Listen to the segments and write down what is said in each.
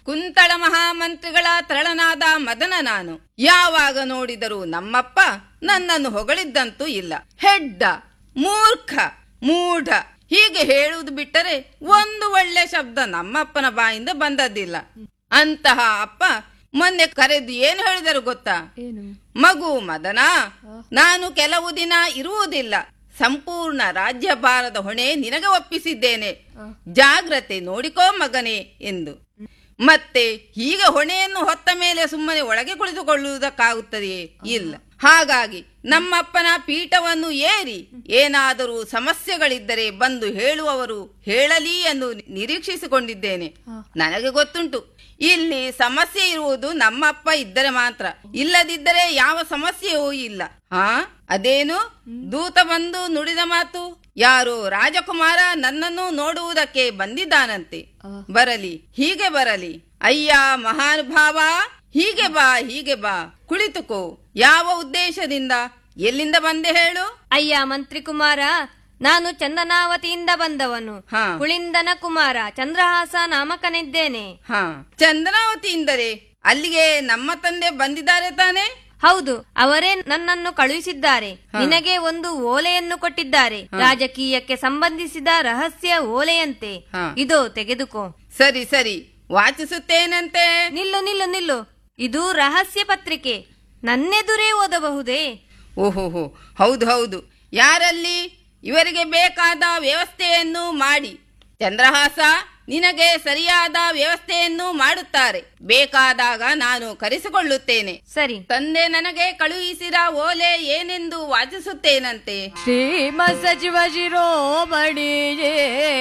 ಕುಂತಳ ಮಹಾಮಂತ್ರಿಗಳ ತಳನಾದ ಮದನ ನಾನು ಯಾವಾಗ ನೋಡಿದರೂ ನಮ್ಮಪ್ಪ ನನ್ನನ್ನು ಹೊಗಳಿದ್ದಂತೂ ಇಲ್ಲ ಹೆಡ್ಡ ಮೂರ್ಖ ಮೂಢ ಹೀಗೆ ಹೇಳುವುದು ಬಿಟ್ಟರೆ ಒಂದು ಒಳ್ಳೆ ಶಬ್ದ ನಮ್ಮಪ್ಪನ ಬಾಯಿಂದ ಬಂದದ್ದಿಲ್ಲ ಅಂತಹ ಅಪ್ಪ ಮೊನ್ನೆ ಕರೆದು ಏನು ಹೇಳಿದರು ಗೊತ್ತಾ ಏನು ಮಗು ಮದನ ನಾನು ಕೆಲವು ದಿನ ಇರುವುದಿಲ್ಲ ಸಂಪೂರ್ಣ ರಾಜ್ಯಭಾರದ ಹೊಣೆ ನಿನಗೆ ಒಪ್ಪಿಸಿದ್ದೇನೆ ಜಾಗ್ರತೆ ನೋಡಿಕೋ ಮಗನೇ ಎಂದು ಮತ್ತೆ ಹೀಗೆ ಹೊಣೆಯನ್ನು ಹೊತ್ತ ಮೇಲೆ ಸುಮ್ಮನೆ ಒಳಗೆ ಕುಳಿತುಕೊಳ್ಳುವುದಕ್ಕಾಗುತ್ತದೆಯೇ ಇಲ್ಲ ಹಾಗಾಗಿ ನಮ್ಮಪ್ಪನ ಪೀಠವನ್ನು ಏರಿ ಏನಾದರೂ ಸಮಸ್ಯೆಗಳಿದ್ದರೆ ಬಂದು ಹೇಳುವವರು ಹೇಳಲಿ ಎಂದು ನಿರೀಕ್ಷಿಸಿಕೊಂಡಿದ್ದೇನೆ ನನಗೆ ಗೊತ್ತುಂಟು ಇಲ್ಲಿ ಸಮಸ್ಯೆ ಇರುವುದು ನಮ್ಮಪ್ಪ ಇದ್ದರೆ ಮಾತ್ರ ಇಲ್ಲದಿದ್ದರೆ ಯಾವ ಸಮಸ್ಯೆಯೂ ಇಲ್ಲ ಹಾ ಅದೇನು ದೂತ ಬಂದು ನುಡಿದ ಮಾತು ಯಾರೋ ರಾಜಕುಮಾರ ನನ್ನನ್ನು ನೋಡುವುದಕ್ಕೆ ಬಂದಿದ್ದಾನಂತೆ ಬರಲಿ ಹೀಗೆ ಬರಲಿ ಅಯ್ಯ ಮಹಾನುಭಾವ ಹೀಗೆ ಬಾ ಹೀಗೆ ಬಾ ಕುಳಿತುಕೋ ಯಾವ ಉದ್ದೇಶದಿಂದ ಎಲ್ಲಿಂದ ಬಂದೆ ಹೇಳು ಅಯ್ಯ ಮಂತ್ರಿ ಕುಮಾರ ನಾನು ಚಂದನಾವತಿಯಿಂದ ಬಂದವನು ಹಾ. ಕುಳಿಂದನ ಕುಮಾರ ಚಂದ್ರಹಾಸ ನಾಮಕನಿದ್ದೇನೆ ಹಾ ಚಂದ್ರಾವತಿಯಿಂದಲೇ ಅಲ್ಲಿಗೆ ನಮ್ಮ ತಂದೆ ಬಂದಿದ್ದಾರೆ ತಾನೆ ಹೌದು ಅವರೇ ನನ್ನನ್ನು ಕಳುಹಿಸಿದ್ದಾರೆ ನಿನಗೆ ಒಂದು ಓಲೆಯನ್ನು ಕೊಟ್ಟಿದ್ದಾರೆ ರಾಜಕೀಯಕ್ಕೆ ಸಂಬಂಧಿಸಿದ ರಹಸ್ಯ ಓಲೆಯಂತೆ ಹಾ. ಇದೋ ತೆಗೆದುಕೋ ಸರಿ ಸರಿ ವಾಚಿಸುತ್ತೇನಂತೆ ನಿಲ್ಲು ನಿಲ್ಲು ನಿಲ್ಲು ಇದು ರಹಸ್ಯ ಪತ್ರಿಕೆ ನನ್ನೆದುರೇ ಓದಬಹುದೇ ಓಹೋಹೋ ಹೌದು ಹೌದು ಯಾರಲ್ಲಿ ಇವರಿಗೆ ಬೇಕಾದ ವ್ಯವಸ್ಥೆಯನ್ನು ಮಾಡಿ ಚಂದ್ರಹಾಸ ನಿನಗೆ ಸರಿಯಾದ ವ್ಯವಸ್ಥೆಯನ್ನು ಮಾಡುತ್ತಾರೆ ಬೇಕಾದಾಗ ನಾನು ಕರೆಸಿಕೊಳ್ಳುತ್ತೇನೆ ಸರಿ ತಂದೆ ನನಗೆ ಕಳುಹಿಸಿದ ಓಲೆ ಏನೆಂದು ವಾಚಿಸುತ್ತೇನಂತೆ ಶ್ರೀಮ ಸಚಿವ ಶಿರೋಮಣಿಯೇ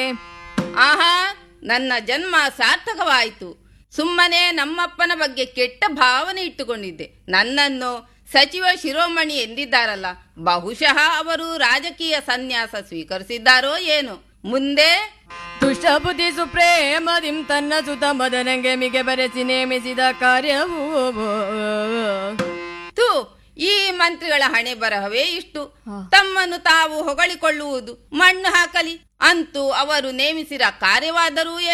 ಆಹಾ ನನ್ನ ಜನ್ಮ ಸಾರ್ಥಕವಾಯಿತು ಸುಮ್ಮನೆ ನಮ್ಮಪ್ಪನ ಬಗ್ಗೆ ಕೆಟ್ಟ ಭಾವನೆ ಇಟ್ಟುಕೊಂಡಿದ್ದೆ ನನ್ನನ್ನು ಸಚಿವ ಶಿರೋಮಣಿ ಎಂದಿದ್ದಾರಲ್ಲ ಬಹುಶಃ ಅವರು ರಾಜಕೀಯ ಸನ್ಯಾಸ ಸ್ವೀಕರಿಸಿದ್ದಾರೋ ಏನು ಮುಂದೆ ದುಷ್ಟಬುದ್ಧಿ ಸುಪ್ರೇಮದಿಂ ತನ್ನ ಸುತ ಮದನಂಗೆ ಮಿಗೆ ಬರೆಸಿ ನೇಮಿಸಿದ ಕಾರ್ಯವು ತು ಈ ಮಂತ್ರಿಗಳ ಹಣೆ ಬರಹವೇ ಇಷ್ಟು ತಮ್ಮನ್ನು ತಾವು ಹೊಗಳಿಕೊಳ್ಳುವುದು ಮಣ್ಣು ಹಾಕಲಿ ಅಂತೂ ಅವರು ನೇಮಿಸಿದ ಕಾರ್ಯವಾದರೂ